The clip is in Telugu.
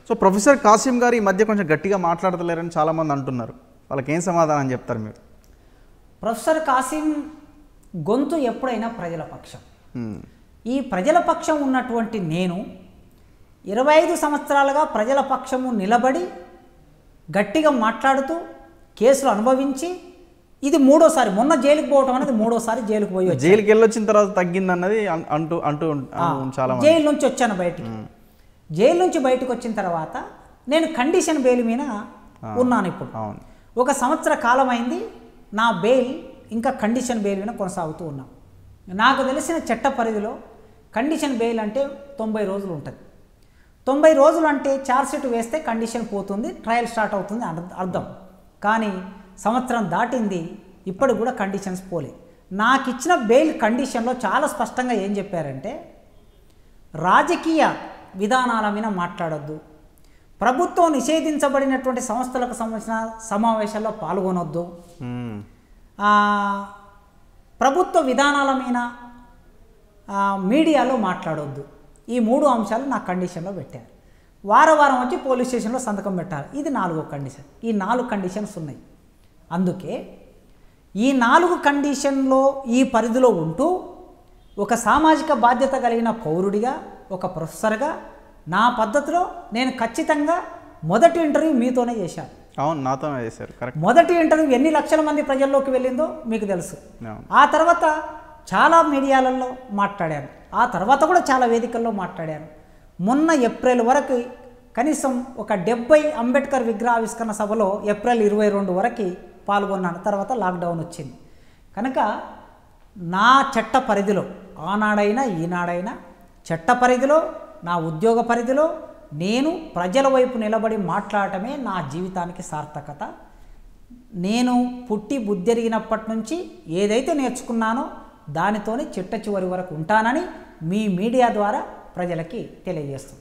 సో ప్రొఫెసర్ కాసిం గారు ఈ మధ్య కొంచెం గట్టిగా మాట్లాడతలేరని చాలామంది అంటున్నారు వాళ్ళకి ఏం సమాధానం చెప్తారు మీరు ప్రొఫెసర్ కాసిం గొంతు ఎప్పుడైనా ప్రజల పక్షం మ్మ్. ఈ ప్రజల పక్షం ఉన్నటువంటి నేను ఇరవై ఐదు సంవత్సరాలుగా ప్రజల పక్షము నిలబడి గట్టిగా మాట్లాడుతూ కేసులు అనుభవించి ఇది మూడోసారి మొన్న జైలుకు పోవటం అనేది మూడోసారి జైలుకు పోయి వచ్చాను. జైలుకి వెళ్ళొచ్చిన తర్వాత తగ్గింది అన్నది అన్- అంటూ అంటూ ఉం- ఆ, చాలా మంది జైలు నుంచి వచ్చాను బయటికి జైలు నుంచి బయటకు వచ్చిన తర్వాత నేను కండిషన్ బెయిల్ మీద ఉన్నాను ఇప్పుడు అవును ఒక సంవత్సర కాలం అయింది నా బెయిల్ ఇంకా కండిషన్ బెయిల్ మీద కొనసాగుతూ ఉన్నాం నాకు తెలిసిన చట్ట పరిధిలో కండిషన్ బెయిల్ అంటే తొంభై రోజులు ఉంటుంది తొంభై రోజులు అంటే ఛార్జ్షీట్ వేస్తే కండిషన్ పోతుంది ట్రయల్ స్టార్ట్ అవుతుంది అర్థ- అర్థం కానీ సంవత్సరం దాటింది ఇప్పటికి కూడా కండిషన్స్ పోలే నాకు ఇచ్చిన బెయిల్ కండిషన్లో చాలా స్పష్టంగా ఏం చెప్పారంటే రాజకీయ విధానాల మీద మాట్లాడొద్దు ప్రభుత్వం నిషేధించబడినటువంటి సంస్థలకు సంబంధించిన సమావేశాల్లో పాల్గొనొద్దు మ్మ్. ఆ, ప్రభుత్వ విధానాల మీద ఆ, మీడియాలో మాట్లాడొద్దు ఈ మూడు అంశాలు నా కండిషన్లో పెట్టారు వారం వారం వచ్చి పోలీస్ స్టేషన్లో సంతకం పెట్టాలి ఇది నాలుగో కండిషన్ ఈ నాలుగు కండిషన్స్ ఉన్నాయి అందుకే ఈ నాలుగు కండిషన్లో ఈ పరిధిలో ఉంటూ ఒక సామాజిక బాధ్యత కలిగిన పౌరుడిగా ఒక ప్రొఫెసర్గా నా పద్ధతిలో నేను ఖచ్చితంగా మొదటి ఇంటర్వ్యూ మీతోనే చేశాను అవును నాతోనే చేశారు కరెక్ట్ మొదటి ఇంటర్వ్యూ ఎన్ని లక్షల మంది ప్రజల్లోకి వెళ్ళిందో మీకు తెలుసు అవును ఆ తర్వాత చాలా మీడియాలలో మాట్లాడాను ఆ తర్వాత కూడా చాలా వేదికల్లో మాట్లాడాను మొన్న ఏప్రిల్ వరకు కనీసం ఒక డెబ్బై అంబేద్కర్ విగ్రహావిష్కరణ సభలో ఏప్రిల్ ఇరవై రెండు వరకు పాల్గొన్నాను తర్వాత లాక్డౌన్ వచ్చింది కనుక నా చట్ట పరిధిలో ఆనాడైనా ఈనాడైనా చట్ట పరిధిలో నా ఉద్యోగ పరిధిలో నేను ప్రజల వైపు నిలబడి మాట్లాడటమే నా జీవితానికి సార్థకత నేను పుట్టి బుద్ధెరిగినప్పటి నుంచి ఏదైతే నేర్చుకున్నానో దానితోనే చిట్ట చివరి వరకు ఉంటానని మీ మీడియా ద్వారా ప్రజలకి తెలియజేస్తుంది